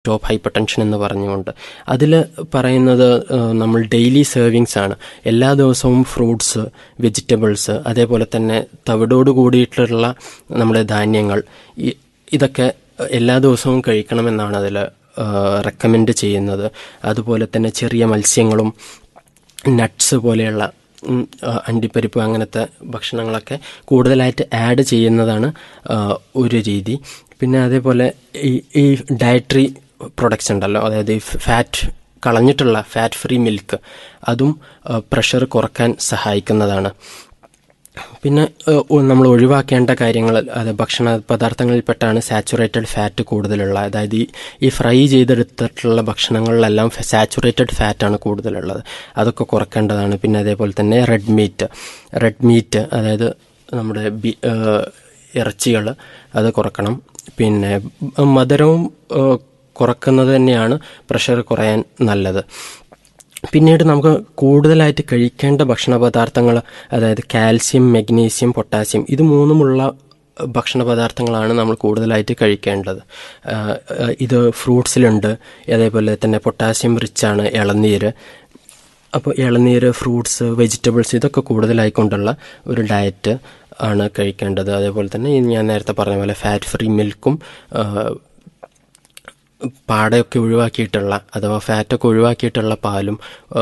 stop hyper tension എന്ന് പറഞ്ഞുകൊണ്ട് അതിൽ പറയുന്നത് ഏഹ്, നമ്മൾ ഡെയിലി സേവിങ്സ് ആണ് എല്ലാ ദിവസവും ഫ്രൂട്ട്സ് വെജിറ്റബിൾസ് അതേപോലെ തന്നെ തവിടോട് കൂടിയിട്ടുള്ള നമ്മുടെ ധാന്യങ്ങൾ ഈ- ഇതൊക്കെ എല്ലാ ദിവസവും കഴിക്കണമെന്നാണ് അതിൽ റെക്കമെൻഡ് ചെയ്യുന്നത് അതുപോലെ തന്നെ ചെറിയ മത്സ്യങ്ങളും നട്ട്സ് പോലെയുള്ള ഉം, ആ, അണ്ടിപ്പരിപ്പ് അങ്ങനത്തെ ഭക്ഷണങ്ങളൊക്കെ കൂടുതലായിട്ട് ആഡ് ചെയ്യുന്നതാണ് ആ, ഒരു രീതി പിന്നെ അതേപോലെ ഈ ഈ ഡയറ്ററി പ്രൊഡക്ട്സ് ഉണ്ടല്ലോ അതായത് ഈ ഫാറ്റ് കളഞ്ഞിട്ടുള്ള ഫാറ്റ് ഫ്രീ മിൽക്ക് അതും പ്രഷർ കുറക്കാൻ സഹായിക്കുന്നതാണ് പിന്നെ ഏഹ്, ഒ- നമ്മൾ ഒഴിവാക്കേണ്ട കാര്യങ്ങൾ അത് ഭക്ഷണ പദാർത്ഥങ്ങളിൽപ്പെട്ടാണ് സാച്ചുറേറ്റഡ് ഫാറ്റ് കൂടുതലുള്ള അതായത് ഈ ഈ ഫ്രൈ ചെയ്തെടുത്തിട്ടുള്ള ഭക്ഷണങ്ങളിലെല്ലാം സാച്ചുറേറ്റഡ് ഫാറ്റാണ് കൂടുതലുള്ളത് അതൊക്കെ കുറക്കേണ്ടതാണ് പിന്നെ അതേപോലെ തന്നെ റെഡ് മീറ്റ് റെഡ് മീറ്റ് അതായത് നമ്മുടെ ബി ഇറച്ചികൾ അത് കുറക്കണം പിന്നെ മധുരവും ഏഹ്, കുറക്കുന്നത് തന്നെയാണ് പ്രഷർ കുറയാൻ നല്ലത് പിന്നീട് നമുക്ക് കൂടുതലായിട്ട് കഴിക്കേണ്ട ഭക്ഷണ പദാർത്ഥങ്ങൾ അതായത് കാൽസ്യം മെഗ്നീഷ്യം പൊട്ടാസ്യം ഇത് മൂന്നുമുള്ള ഭക്ഷണ പദാർത്ഥങ്ങളാണ് നമ്മൾ കൂടുതലായിട്ട് കഴിക്കേണ്ടത് ആ, ആ, ഇത് ഫ്രൂട്ട്സിലുണ്ട് അതേപോലെ തന്നെ പൊട്ടാസ്യം റിച്ചാണ് ഇളനീര് അപ്പോൾ ഇളനീര് ഫ്രൂട്ട്സ് വെജിറ്റബിൾസ് ഇതൊക്കെ കൂടുതലായിക്കൊണ്ടുള്ള ഒരു ഡയറ്റ് ആണ് കഴിക്കേണ്ടത് അതേപോലെ തന്നെ ഈ ഞാൻ നേരത്തെ പറഞ്ഞ പോലെ ഫാറ്റ് ഫ്രീ മിൽക്കും പാടയൊക്കെ ഒഴിവാക്കിയിട്ടുള്ള അഥവാ ഫാറ്റൊക്കെ ഒഴിവാക്കിയിട്ടുള്ള പാലും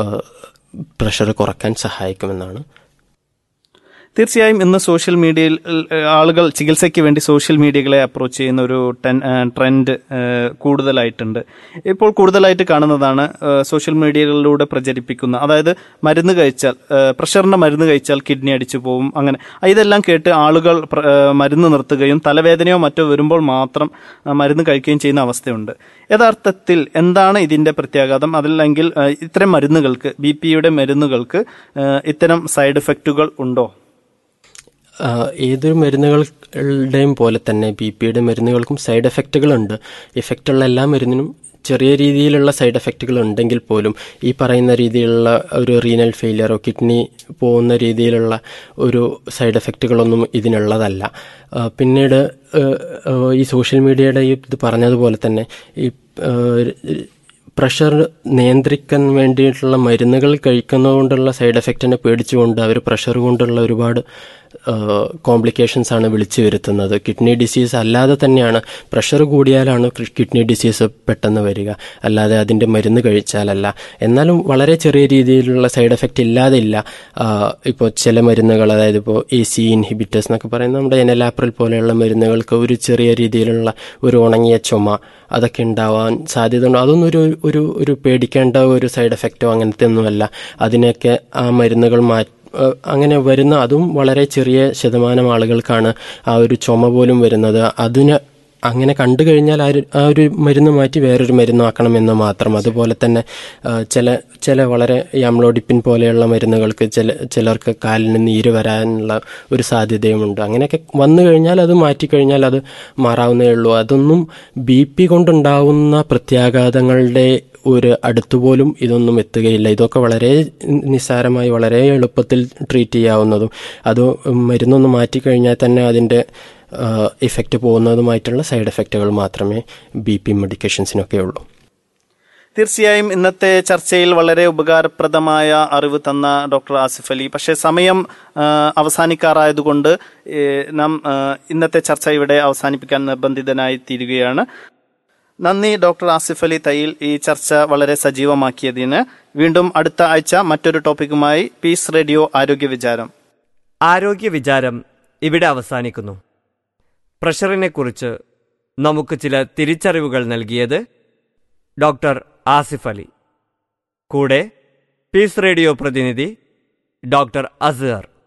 പ്രഷർ കുറക്കാൻ സഹായിക്കുമെന്നാണ് തീർച്ചയായും ഇന്ന് സോഷ്യൽ മീഡിയയിൽ ഏഹ്, ആളുകൾ ചികിത്സയ്ക്ക് വേണ്ടി സോഷ്യൽ മീഡിയകളെ അപ്രോച്ച് ചെയ്യുന്ന ഒരു ടെൻ- ഏഹ്, ട്രെൻഡ് ഏഹ്, കൂടുതലായിട്ടുണ്ട് ഇപ്പോൾ കൂടുതലായിട്ട് കാണുന്നതാണ് ഏഹ്, സോഷ്യൽ മീഡിയകളിലൂടെ പ്രചരിപ്പിക്കുന്ന അതായത് മരുന്ന് കഴിച്ചാൽ ഏഹ്, പ്രഷറിന്റെ മരുന്ന് കഴിച്ചാൽ കിഡ്നി അടിച്ചു പോകും അങ്ങനെ ഇതെല്ലാം കേട്ട് ആളുകൾ പ്ര- ഏഹ്, മരുന്ന് നിർത്തുകയും തലവേദനയോ മറ്റോ വരുമ്പോൾ മാത്രം ആ, മരുന്ന് കഴിക്കുകയും ചെയ്യുന്ന അവസ്ഥയുണ്ട് യഥാർത്ഥത്തിൽ എന്താണ് ഇതിന്റെ പ്രത്യാഘാതം അതല്ലെങ്കിൽ ഏഹ്, ഇത്തരം മരുന്നുകൾക്ക് ബി പിയുടെ മരുന്നുകൾക്ക് ഏഹ്, ഇത്തരം സൈഡ് എഫക്റ്റുകൾ ഉണ്ടോ ആ, ഏതൊരു മരുന്നുകളുടെയും പോലെ തന്നെ ബി പിയുടെ മരുന്നുകൾക്കും സൈഡ് എഫക്റ്റുകളുണ്ട് എഫക്റ്റുള്ള എല്ലാ മരുന്നിനും ചെറിയ രീതിയിലുള്ള സൈഡ് എഫക്റ്റുകൾ ഉണ്ടെങ്കിൽ പോലും ഈ പറയുന്ന രീതിയിലുള്ള ഒരു റീനൽ ഫെയിലിയറോ കിഡ്നി പോകുന്ന രീതിയിലുള്ള ഒരു സൈഡ് എഫക്റ്റുകളൊന്നും ഇതിനുള്ളതല്ല ആ, പിന്നീട് ആ, ആ, ഈ സോഷ്യൽ മീഡിയയുടെ ഈ ഇത് പറഞ്ഞതുപോലെ തന്നെ ഈ ആ, പ്രഷർ നിയന്ത്രിക്കാൻ വേണ്ടിയിട്ടുള്ള മരുന്നുകൾ കഴിക്കുന്നതുകൊണ്ടുള്ള സൈഡ് എഫക്റ്റിനെ പേടിച്ചുകൊണ്ട് അവർ പ്രഷർ കൊണ്ടുള്ള ഒരുപാട് കോംപ്ലിക്കേഷൻസ് ആണ് വിളിച്ചു വരുത്തുന്നത് കിഡ്നി ഡിസീസ് അല്ലാതെ തന്നെയാണ് പ്രഷർ കൂടിയാലാണ് കിഡ്നി ഡിസീസ് പെട്ടെന്ന് വരിക അല്ലാതെ അതിൻ്റെ മരുന്ന് കഴിച്ചാലല്ല എന്നാലും വളരെ ചെറിയ രീതിയിലുള്ള സൈഡ് എഫക്റ്റ് ഇല്ലാതെ ഇല്ല ഇപ്പോൾ ചില മരുന്നുകൾ അതായത് ഇപ്പോൾ എ സി ഇൻഹിബിറ്റേഴ്സ് എന്നൊക്കെ പറയുന്ന നമ്മുടെ എനലാപ്രിൽ പോലെയുള്ള മരുന്നുകൾക്ക് ഒരു ചെറിയ രീതിയിലുള്ള ഒരു ഉണങ്ങിയ ചുമ അതൊക്കെ ഉണ്ടാവാൻ സാധ്യതയുണ്ട് അതൊന്നും ഒരു ഒരു ഒരു പേടിക്കേണ്ട ഒരു സൈഡ് എഫക്റ്റോ അങ്ങനത്തെ ഒന്നുമല്ല അതിനെയൊക്കെ ആ മരുന്നുകൾ മാറ്റി ഏഹ് അങ്ങനെ വരുന്ന അതും വളരെ ചെറിയ ശതമാനം ആളുകൾക്കാണ് ആ ഒരു ചുമ പോലും വരുന്നത് അതിന് അങ്ങനെ കണ്ടു കഴിഞ്ഞാൽ ആ ഒരു ആ ഒരു മരുന്ന് മാറ്റി വേറൊരു മരുന്നാക്കണമെന്ന് മാത്രം അതുപോലെ തന്നെ ആ, ചില ചില വളരെ ഈ അമ്ലോഡിപ്പിൻ പോലെയുള്ള മരുന്നുകൾക്ക് ചില ചിലർക്ക് കാലിന് നീര് വരാനുള്ള ഒരു സാധ്യതയുമുണ്ട് അങ്ങനെയൊക്കെ വന്നു കഴിഞ്ഞാൽ അത് മാറ്റിക്കഴിഞ്ഞാൽ അത് മാറാവുന്നേ ഉള്ളൂ അതൊന്നും ബി പി കൊണ്ടുണ്ടാവുന്ന പ്രത്യാഘാതങ്ങളുടെ ഒരു അടുത്തുപോലും ഇതൊന്നും എത്തുകയില്ല ഇതൊക്കെ വളരെ നിസ്സാരമായി വളരെ എളുപ്പത്തിൽ ട്രീറ്റ് ചെയ്യാവുന്നതും അത് മരുന്നൊന്ന് മാറ്റിക്കഴിഞ്ഞാൽ തന്നെ അതിൻ്റെ ഇഫക്റ്റ് പോകുന്നതുമായിട്ടുള്ള സൈഡ് എഫക്റ്റുകൾ മാത്രമേ ബി പി മെഡിക്കേഷൻസിനൊക്കെ ഉള്ളൂ തീർച്ചയായും ഇന്നത്തെ ചർച്ചയിൽ വളരെ ഉപകാരപ്രദമായ അറിവ് തന്ന ഡോക്ടർ ആസിഫ് അലി പക്ഷേ സമയം ആ, അവസാനിക്കാറായതുകൊണ്ട് ഏ, നാം ആ, ഇന്നത്തെ ചർച്ച ഇവിടെ അവസാനിപ്പിക്കാൻ നിർബന്ധിതനായി തീരുകയാണ് നന്ദി ഡോക്ടർ ആസിഫ് അലി തയ്യിൽ ഈ ചർച്ച വളരെ സജീവമാക്കിയതിന് വീണ്ടും അടുത്ത ആഴ്ച മറ്റൊരു ടോപ്പിക്കുമായി പീസ് റേഡിയോ ആരോഗ്യ വിചാരം ആരോഗ്യ വിചാരം ഇവിടെ അവസാനിക്കുന്നു പ്രഷറിനെക്കുറിച്ച് നമുക്ക് ചില തിരിച്ചറിവുകൾ നൽകിയത് ഡോക്ടർ ആസിഫ് അലി കൂടെ പീസ് റേഡിയോ പ്രതിനിധി ഡോക്ടർ അസ്ഹർ